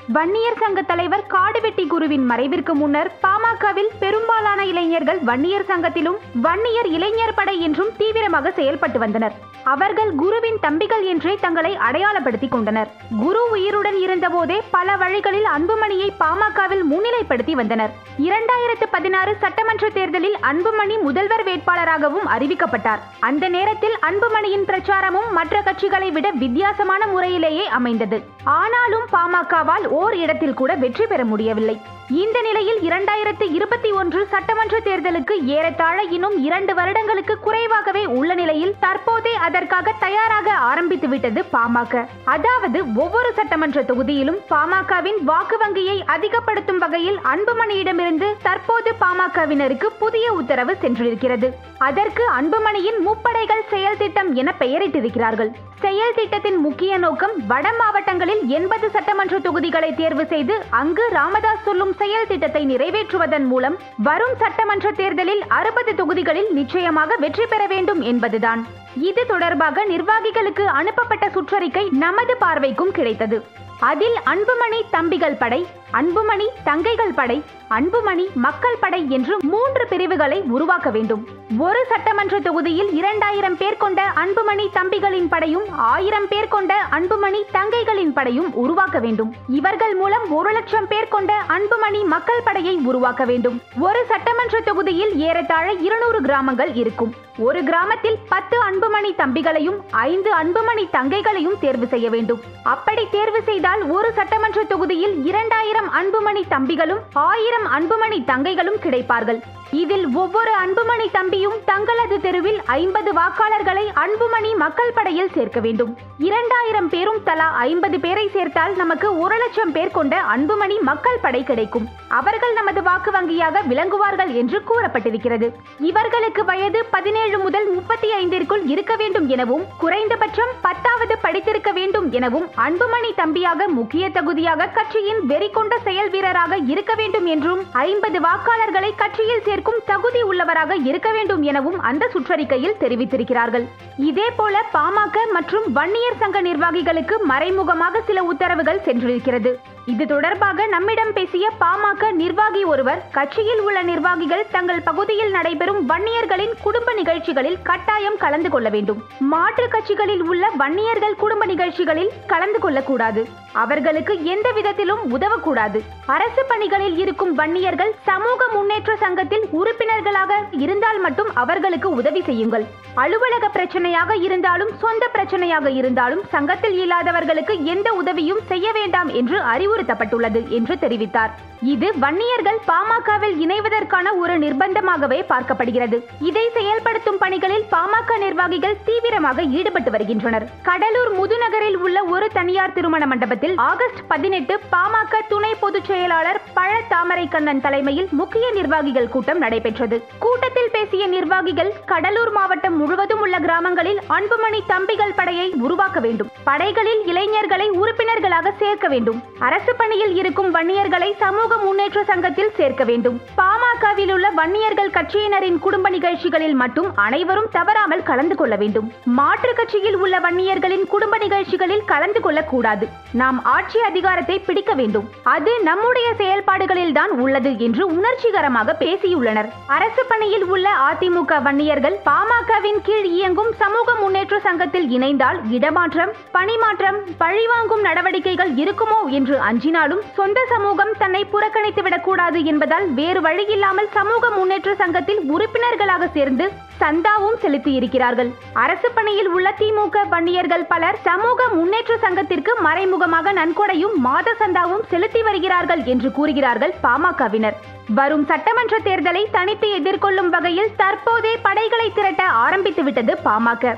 வன்னியர் சங்க தலைவர் காடுவெட்டி குருவின் மறைவிற்கு முன்னர் பாமகவில் பெரும்பாலான இளைஞர்கள் வன்னியர் சங்கத்திலும் வன்னியர் இளைஞர் படை என்றும் தீவிரமாக செயல்பட்டு வந்தனர் அவர்கள் குருவின் தம்பிகள் என்றே தங்களை அடையாளப்படுத்திக் கொண்டனர் குரு உயிருடன் இருந்தபோதே பல வழிகளில் அன்புமணியை பாமகவில் முன்னிலைப்படுத்தி வந்தனர் இரண்டாயிரத்து பதினாறு சட்டமன்ற தேர்தலில் அன்புமணி முதல்வர் வேட்பாளராகவும் அறிவிக்கப்பட்டார் அந்த நேரத்தில் அன்புமணியின் பிரச்சாரமும் மற்ற கட்சிகளை விட வித்தியாசமான முறையிலேயே அமைந்தது ஆனாலும் பாமகவால் ஓர் இடத்தில் கூட வெற்றி பெற முடியவில்லை இந்த நிலையில் இரண்டாயிரத்து இருபத்தி ஒன்று சட்டமன்ற தேர்தலுக்கு ஏறத்தாழ இன்னும் இரண்டு வருடங்களுக்கு குறைவாகவே உள்ள நிலையில் தற்போதே அதற்காக தயாராக ஆரம்பித்து விட்டது பாமக அதாவது ஒவ்வொரு சட்டமன்ற தொகுதியிலும் பாமகவின் வாக்கு வங்கியை அதிகப்படுத்தும் வகையில் அன்புமணியிடமிருந்து தற்போது பாமகவினருக்கு புதிய உத்தரவு சென்றிருக்கிறது அதற்கு அன்புமணியின் முப்படைகள் செயல் திட்டம் என பெயரிட்டிருக்கிறார்கள் செயல் திட்டத்தின் முக்கிய நோக்கம் வட மாவட்டங்களில் எண்பது சட்டமன்ற தொகுதிகளை தேர்வு செய்து அங்கு ராமதாஸ் சொல்லும் செயல் திட்டத்தை நிறைவேற்றுவதன் மூலம் வரும் சட்டமன்ற தேர்தலில் அறுபது தொகுதிகளில் நிச்சயமாக வெற்றி பெற வேண்டும் என்பதுதான் இது தொடர்பாக நிர்வாகிகளுக்கு அனுப்பப்பட்ட சுற்றறிக்கை நமது பார்வைக்கும் கிடைத்தது அதில் அன்புமணி தம்பிகள் படை அன்புமணி தங்கைகள் படை அன்புமணி மக்கள் படை என்று மூன்று பிரிவுகளை உருவாக்க வேண்டும் ஒரு சட்டமன்ற தொகுதியில் இரண்டாயிரம் பேர் கொண்ட அன்புமணி தம்பிகளின் படையும் ஆயிரம் பேர் கொண்ட அன்புமணி தங்கைகளின் படையும் உருவாக்க வேண்டும் இவர்கள் மூலம் ஒரு லட்சம் பேர் கொண்ட அன்புமணி மக்கள் படையை உருவாக்க வேண்டும் ஒரு சட்டமன்ற தொகுதியில் ஏறத்தாழ இருநூறு கிராமங்கள் இருக்கும் ஒரு கிராமத்தில் பத்து அன்புமணி தம்பிகளையும் ஐந்து அன்புமணி தங்கைகளையும் தேர்வு செய்ய வேண்டும் அப்படி தேர்வு செய்தால் ஒரு சட்டமன்ற தொகுதியில் இரண்டாயிரம் அன்புமணி தம்பிகளும் ஆயிரம் அன்புமணி தங்கைகளும் கிடைப்பார்கள் இதில் ஒவ்வொரு அன்புமணி தம்பியும் தங்களது தெருவில் ஐம்பது வாக்காளர்களை அன்புமணி மக்கள் படையில் சேர்க்க வேண்டும் இரண்டாயிரம் பேரும் தலா ஐம்பது பேரை சேர்த்தால் நமக்கு ஒரு லட்சம் பேர் கொண்ட அன்புமணி மக்கள் படை கிடைக்கும் அவர்கள் நமது வாக்கு வங்கியாக விளங்குவார்கள் என்று கூறப்பட்டிருக்கிறது இவர்களுக்கு வயது பதினேழு முதல் முப்பத்தி ஐந்திற்குள் இருக்க வேண்டும் எனவும் குறைந்தபட்சம் பத்தாவது படித்திருக்க வேண்டும் எனவும் அன்புமணி தம்பியாக முக்கிய தகுதியாக கட்சியின் வெறி கொண்ட செயல் வீரராக இருக்க வேண்டும் என்றும் ஐம்பது வாக்காளர்களை கட்சியில் சேர்க்கும் தகுதி உள்ளவராக இருக்க வேண்டும் எனவும் அந்த சுற்றறிக்கையில் தெரிவித்திருக்கிறார்கள் இதே போல பாமக மற்றும் வன்னியர் சங்க நிர்வாகிகளுக்கு மறைமுகமாக சில உத்தரவுகள் சென்றிருக்கிறது இது தொடர்பாக நம்மிடம் பேசிய பாமக நிர்வாகி ஒருவர் கட்சியில் உள்ள நிர்வாகிகள் தங்கள் பகுதியில் நடைபெறும் வன்னியர்களின் குடும்ப நிகழ்ச்சிகளில் கட்டாயம் கலந்து கொள்ள வேண்டும் மாற்று கட்சிகளில் உள்ள வன்னியர்கள் குடும்ப நிகழ்ச்சிகளில் கலந்து கொள்ளக்கூடாது அவர்களுக்கு எந்த விதத்திலும் உதவக்கூடாது அரசு பணிகளில் இருக்கும் வன்னியர்கள் சமூக முன்னேற்ற சங்கத்தில் உறுப்பினர்களாக இருந்தால் மட்டும் அவர்களுக்கு உதவி செய்யுங்கள் அலுவலக பிரச்சனையாக இருந்தாலும் சொந்த பிரச்சனையாக இருந்தாலும் சங்கத்தில் இல்லாதவர்களுக்கு எந்த உதவியும் செய்ய வேண்டாம் என்று அறிவுறுத்தப்பட்டுள்ளது என்று தெரிவித்தார் இது வன்னியர்கள் பாமகவில் இணைவதற்கான ஒரு நிர்பந்தமாகவே பார்க்கப்படுகிறது இதை செயல்படுத்தும் பணிகளில் பாமக நிர்வாகிகள் தீவிரமாக ஈடுபட்டு வருகின்றனர் கடலூர் முதுநகரில் உள்ள ஒரு தனியார் திருமண மண்டபத்தில் ஆகஸ்ட் பதினெட்டு பாமக துணை பொதுச் செயலாளர் பழ தாமரை கண்ணன் தலைமையில் முக்கிய நிர்வாகிகள் கூட்டம் நடைபெற்றது கூட்டத்தில் பேசிய நிர்வாகிகள் கடலூர் மாவட்டம் முழுவதும் உள்ள கிராமங்களில் அன்புமணி தம்பிகள் படையை உருவாக்க வேண்டும் படைகளில் இளைஞர்களை உறுப்பினர்களாக சேர்க்க வேண்டும் அரசு பணியில் இருக்கும் வன்னியர்களை சமூக முன்னேற்ற சங்கத்தில் சேர்க்க வேண்டும் பாமகவில் உள்ள வன்னியர்கள் கட்சியினரின் குடும்ப நிகழ்ச்சிகளில் மட்டும் அனைவரும் தவறாமல் கலந்து கொள்ள வேண்டும் மாற்று கட்சியில் உள்ள வன்னியர்களின் குடும்ப நிகழ்ச்சிகளில் கலந்து கொள்ளக்கூடாது நாம் ஆட்சி அதிகாரத்தை பிடிக்க வேண்டும் அது நம்முடைய செயல்பாடுகளில் தான் உள்ளது என்று உணர்ச்சிகரமாக பேசியுள்ளனர் அரசு பணியில் உள்ள அதிமுக வன்னியர்கள் பாமகவின் கீழ் இயங்கும் சமூக முன்னேற்ற சங்கத்தில் இணைந்தால் இடமாற்றம் பணிமாற்றம் பழிவாங்கும் நடவடிக்கைகள் இருக்குமோ என்று அஞ்சினாலும் சொந்த சமூகம் தன்னை புறக்கணித்து விடக்கூடாது என்பதால் வேறு வழியில்லாமல் சமூக முன்னேற்ற சங்கத்தில் உறுப்பினர்களாக சேர்ந்து சந்தாவும் செலுத்தி இருக்கிறார்கள் அரசு பணியில் உள்ள திமுக வன்னியர்கள் பலர் சமூக முன்னேற்ற சங்கத்திற்கு மறைமுகமாக நன்கொடையும் மாத சந்தாவும் செலுத்தி வருகிறார்கள் என்று கூறுகிறார்கள் பாமகவினர் வரும் சட்டமன்ற தேர்தலை தனித்து எதிர்கொள்ளும் வகையில் தற்போதே படைகளை திரட்ட ஆரம்பித்து விட்டது பாமக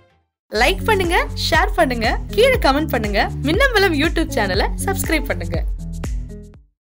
லைக் பண்ணுங்க ஷேர் பண்ணுங்க கீழே கமெண்ட் பண்ணுங்க மின்னம்பலம் யூடியூப் சேனலை சப்ஸ்கிரைப் பண்ணுங்க